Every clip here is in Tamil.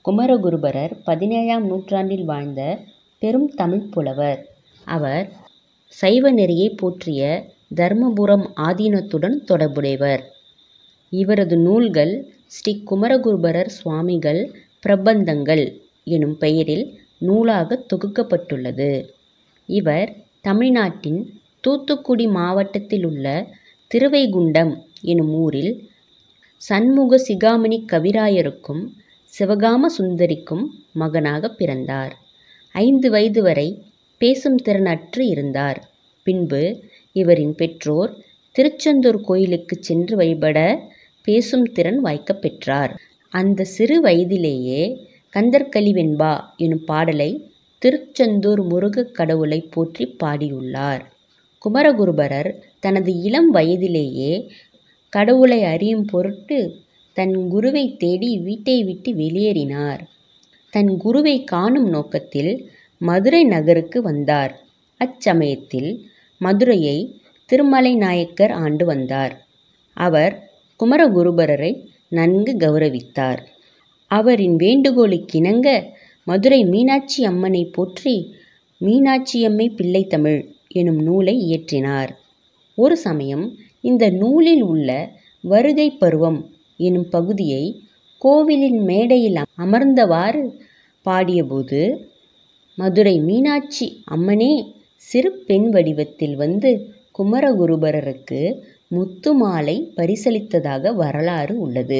குமரகுருபரர் பதினேழாம் நூற்றாண்டில் வாழ்ந்த பெரும் தமிழ்ப் புலவர். அவர் சைவ நெறியைப் போற்றிய தர்மபுரம் ஆதீனத்துடன் தொடர்புடையவர். இவரது நூல்கள் ஸ்ரீ குமரகுருபரர் சுவாமிகள் பிரபந்தங்கள் எனும் பெயரில் நூலாகத் தொகுக்கப்பட்டுள்ளது. இவர் தமிழ்நாட்டின் தூத்துக்குடி மாவட்டத்திலுள்ள திருவைகுண்டம் எனும் ஊரில் சண்முக சிகாமணி கவிராயருக்கும் சிவகாம சுந்தரிக்கும் மகனாகப் பிறந்தார். ஐந்து வயது வரை பேசும் திறன் அற்று இருந்தார். பின்பு இவரின் பெற்றோர் திருச்செந்தூர் கோயிலுக்குச் சென்று வழிபட பேசும் திறன் வாய்க்கப் பெற்றார். அந்தச் சிறு வயதிலேயே கந்தர்கலிவெண்பா எனும் பாடலை திருச்செந்தூர் முருகக் கடவுளைப் போற்றிப் பாடியுள்ளார். குமரகுருபரர் தனது இளம் வயதிலேயே கடவுளை அறியும் பொருட்டு தன் குருவைத் தேடி வீட்டை விட்டு வெளியேறினார். தன் குருவைக் காணும் நோக்கத்தில் மதுரை நகருக்கு வந்தார். அச்சமயத்தில் மதுரையை திருமலை நாயக்கர் ஆண்டு வந்தார். அவர் குமரகுருபரரை நன்கு கவுரவித்தார். அவரின் வேண்டுகோளுக்கிணங்க மதுரை மீனாட்சி அம்மனைப் போற்றி மீனாட்சியம்மை பிள்ளைத்தமிழ் எனும் நூலை இயற்றினார். ஒரு சமயம் இந்த நூலில் உள்ள வருகைப் பருவம் எனும் பகுதியை கோவிலின் மேடையில் அமர்ந்தவாறு பாடியபோது மதுரை மீனாட்சி அம்மனே சிறு பெண் வடிவத்தில் வந்து குமரகுருபரருக்கு முத்து மாலை பரிசளித்ததாக வரலாறு உள்ளது.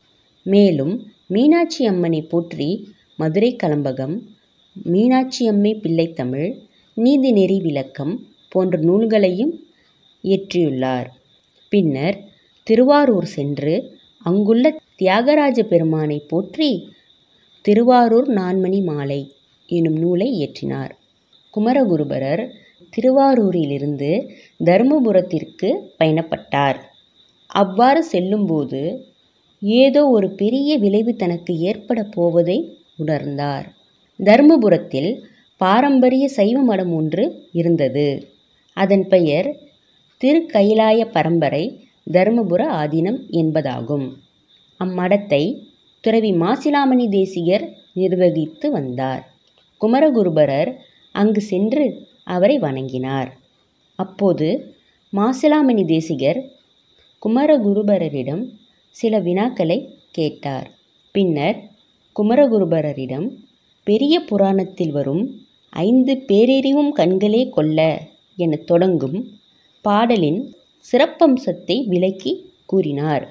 மேலும் மீனாட்சி அம்மனைப் போற்றி மதுரைக் கலம்பகம், மீனாட்சியம்மை பிள்ளைத்தமிழ், நீதிநெறி விளக்கம் போன்ற நூல்களையும் இயற்றியுள்ளார். பின்னர் திருவாரூர் சென்று அங்குள்ள தியாகராஜ பெருமானைப் போற்றி திருவாரூர் நான்மணி மாலை எனும் நூலை இயற்றினார். குமரகுருபரர் திருவாரூரிலிருந்து தர்மபுரத்திற்குப் பயணப்பட்டார். அவ்வாறு செல்லும்போது ஏதோ ஒரு பெரிய விளைவு தனக்கு ஏற்படப் போவதை உணர்ந்தார். தர்மபுரத்தில் பாரம்பரிய சைவ மடம் ஒன்று இருந்தது. அதன் பெயர் திருக்கயிலாய பரம்பரை தர்மபுர ஆதீனம் என்பதாகும். அம்மடத்தை துறவி மாசிலாமணி தேசிகர் நிர்வகித்து வந்தார். குமரகுருபரர் அங்கு சென்று அவரை வணங்கினார். அப்போது மாசிலாமணி தேசிகர் குமரகுருபரரிடம் சில வினாக்களைக் கேட்டார். பின்னர் குமரகுருபரரிடம் பெரிய புராணத்தில் வரும் ஐந்து பேரறிவும் கண்களே கொள்ள எனத் தொடங்கும் பாடலின் சிறப்பம்சத்தை விளக்கிக் கூறினார்.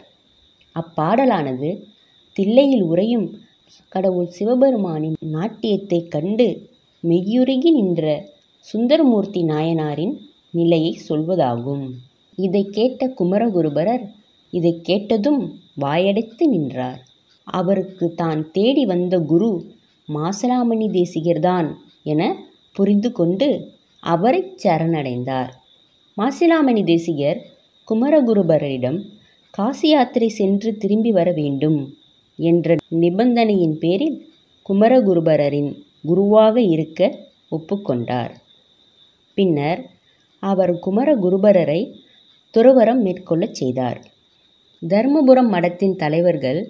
அப்பாடலானது தில்லையில் உறையும் கடவுள் சிவபெருமானின் நாட்டியத்தைக் கண்டு மெய்யுருகி நின்ற சுந்தரமூர்த்தி நாயனாரின் நிலையைச் சொல்வதாகும். இதைக் கேட்ட குமரகுருபரர் இதைக் கேட்டதும் வாயடைத்து நின்றார். அவருக்குத் தான் தேடி வந்த குரு மாசிலாமணி தேசிகர்தான் எனப் புரிந்து கொண்டு அவரைச் சரணடைந்தார். மாசிலாமணி தேசிகர் குமரகுருபரரிடம் காசி யாத்திரை சென்று திரும்பி வர வேண்டும் என்ற நிபந்தனையின் பேரில் குமரகுருபரரின் குருவாக இருக்க ஒப்புக் கொண்டார். பின்னர் அவர் குமரகுருபரரை துறவறம் மேற்கொள்ளச் செய்தார். தர்மபுரம் மடத்தின் தலைவர்கள்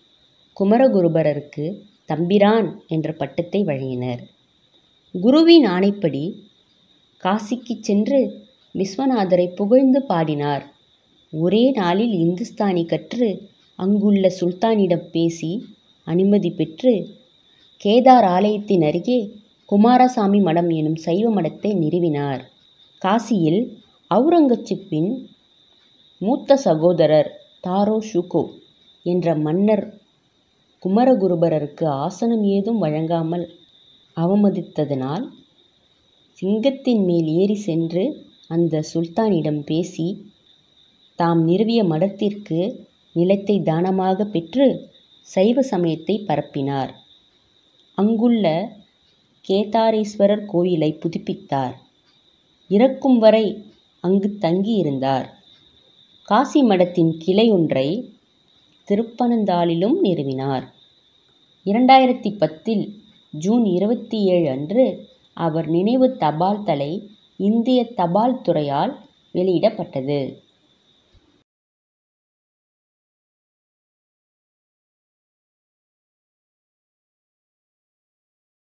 குமரகுருபரருக்கு தம்பிரான் என்ற பட்டத்தை வழங்கினர். குருவின் ஆணைப்படி காசிக்குச் சென்று விசுவநாதரைப் புகழ்ந்து பாடினார். ஒரே நாளில் இந்துஸ்தானி கற்று அங்குள்ள சுல்தானிடம் பேசி அனுமதி பெற்று கேதார் ஆலயத்தின் அருகே குமாரசாமி மடம் எனும் சைவ மடத்தை நிறுவினார். காசியில் ஔரங்கசீப்பின் மூத்த சகோதரர் தாரோ ஷுகோ என்ற மன்னர் குமரகுருபரருக்கு ஆசனம் ஏதும் வழங்காமல் அவமதித்ததனால் சிங்கத்தின் மேல் ஏறிச் சென்று அந்த சுல்தானிடம் பேசி தாம் நிறுவிய மடத்திற்கு நிலத்தை தானமாகப் பெற்று சைவ சமயத்தைப் பரப்பினார். அங்குள்ள கேதாரேஸ்வரர் கோயிலைப் புதுப்பித்தார். இறக்கும் வரை அங்குத் தங்கியிருந்தார். காசி மடத்தின் கிளையொன்றை திருப்பனந்தாளிலும் நிறுவினார். இரண்டாயிரத்து பத்தில் ஜூன் இருபத்தேழு அன்று அவர் நினைவுத் தபால் தலை இந்தியத் தபால் துறையால் வெளியிடப்பட்டது.